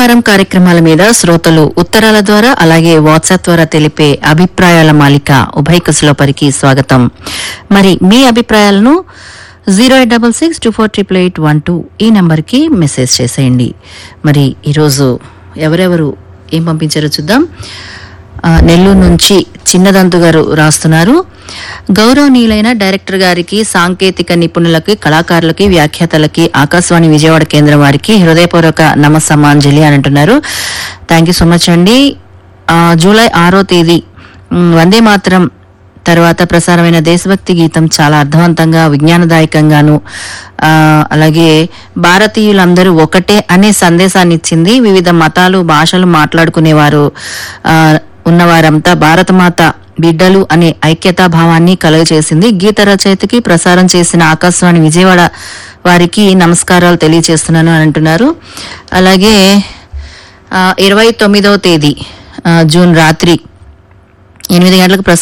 ప్రసారం కార్యక్రమాల మీద శ్రోతలు ఉత్తరాల ద్వారా అలాగే వాట్సాప్ ద్వారా తెలిపే అభిప్రాయాల మాలిక ఉభయ కుశలోపరికి స్వాగతం మరి మీ అభిప్రాయాలను zero eight double six two four triple eight one two ఈ నంబర్కి మెసేజ్ చేసేయండి మరి ఈరోజు ఎవరెవరు ఏం పంపించారో చూద్దాం ఆ, నెల్లూరు నుంచి చిన్నదంతు గారు రాస్తున్నారు గౌరవనీయులైన డైరెక్టర్ గారికి సాంకేతిక నిపుణులకి కళాకారులకి వ్యాఖ్యాతలకి ఆకాశవాణి విజయవాడ కేంద్రం వారికి హృదయపూర్వక నమస్సమాంజలి అని అంటున్నారు థ్యాంక్ యూ సో మచ్ అండి ఆ, జూలై ఆరో తేదీ మ్, వందే మాత్రం తర్వాత ప్రసారమైన దేశభక్తి గీతం చాలా అర్థవంతంగా విజ్ఞానదాయకంగాను ఆ, అలాగే భారతీయులందరూ ఒకటే అనే సందేశాన్ని ఇచ్చింది వివిధ మతాలు భాషలు మాట్లాడుకునేవారు ఆ, ఉన్నవారంతా భారతమాత బిడ్డలు అనే ఐక్యతా భావాన్ని కలుగజేసింది గీత రచయితకి ప్రసారం చేసిన ఆకాశవాణి విజయవాడ వారికి నమస్కారాలు తెలియజేస్తున్నాను అని అంటున్నారు అలాగే ఇరవై తొమ్మిదవ తేదీ ఆ, జూన్ రాత్రి ఎనిమిది గంటలకు ప్రసారం